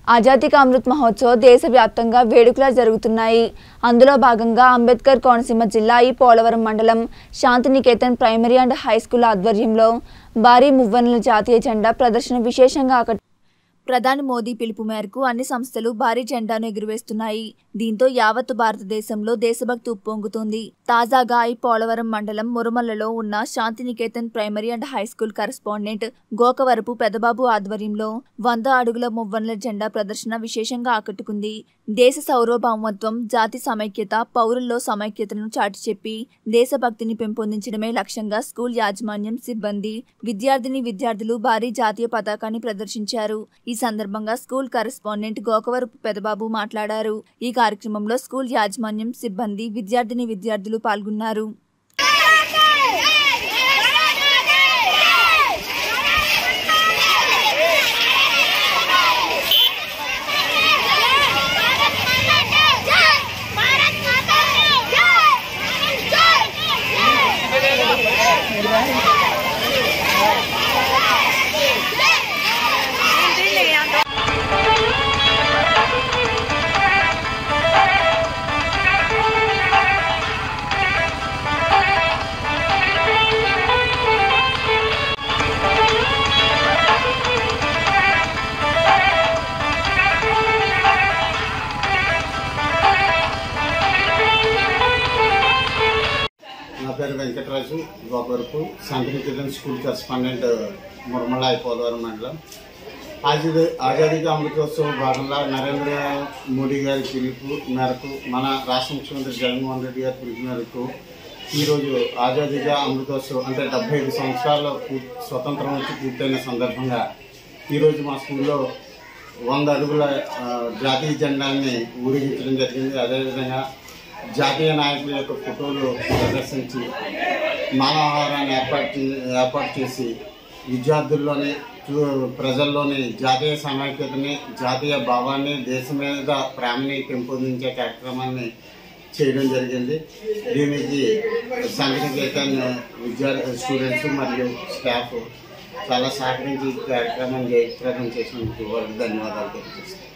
ఆజాదీ కా అమృత్ మహోత్సవ్ దేశవ్యాప్తంగా వేడుకలా జరుగుతున్నాయి అందులో భాగంగా అంబేద్కర్ కోనసీమ జిల్లా ఈ పోలవరం మండలం Shantiniketan primary and high school ఆధ్వర్యంలో భారీ మువ్వన్నెల జాతీయ జెండా ప్రదర్శన విశేషంగా ఆకట్ ప్రధాని మోదీ పిలుపు మేరకు అన్ని సంస్థలు భారీ జెండాను ఎగురవేస్తున్నాయి దీంతో యావత్తు భారతదేశంలో దేశభక్తి ఉప్పొంగుతోంది తాజాగా ఈ పోలవరం మండలం మురమల్లలో ఉన్న Shantiniketan primary and high school correspondent Gokavarapu Pedababu ఆధ్వర్యంలో వంద అడుగుల మువ్వన్ల జెండా ప్రదర్శన విశేషంగా ఆకట్టుకుంది దేశ సౌరభౌమత్వం జాతి సమైక్యత పౌరుల్లో సమైక్యతను చాటి చెప్పి దేశభక్తిని పెంపొందించడమే లక్ష్యంగా స్కూల్ యాజమాన్యం సిబ్బంది విద్యార్థిని విద్యార్థులు భారీ జాతీయ పతాకాన్ని ప్రదర్శించారు ఈ సందర్భంగా స్కూల్ కరెస్పాండెంట్ గోకవరపు పెదబాబు మాట్లాడారు ఈ కార్యక్రమంలో స్కూల్ యాజమాన్యం సిబ్బంది విద్యార్థిని విద్యార్థులు పాల్గొన్నారు నా పేరు వెంకటరాజు గోపవరపు శాంతినికేతన్ స్కూల్ కరెస్పాండెంట్ మురమల పోలవరం మండలం ఆజాదీ ఆజాదీ కా అమృతోత్సవ భాగంగా నరేంద్ర మోడీ గారి పిలుపు మేరకు మన రాష్ట్ర ముఖ్యమంత్రి జగన్మోహన్ రెడ్డి గారి పిలుపు మేరకు ఈరోజు ఆజాదీగా అమృతోత్సవం అంటే డెబ్బై ఐదు సంవత్సరాల పూ- స్వతంత్రం వచ్చి పూర్తయిన సందర్భంగా ఈరోజు మా స్కూల్లో వంద అడుగుల ఆ, జాతీయ జెండాన్ని ఊరేగించడం జరిగింది అదేవిధంగా జాతీయ నాయకుల యొక్క ఫోటోలు ప్రదర్శించి మానవహారాన్ని ఏర్పాటు చే- ఏర్పాటు చేసి విద్యార్థుల్లోని చూ- ప్రజల్లోని జాతీయ సమైక్యతని జాతీయ భావాన్ని దేశం మీద ప్రేమని పెంపొందించే కార్యక్రమాన్ని చేయడం జరిగింది దీనికి సంఘటికేతన్ విద్యార్థి స్టూడెంట్స్ మరియు స్టాఫ్ చాలా సహకరించి ఈ కార్యక్రమం జయప్రదం చేసినందుకు వారికి ధన్యవాదాలు తెలియజేస్తాను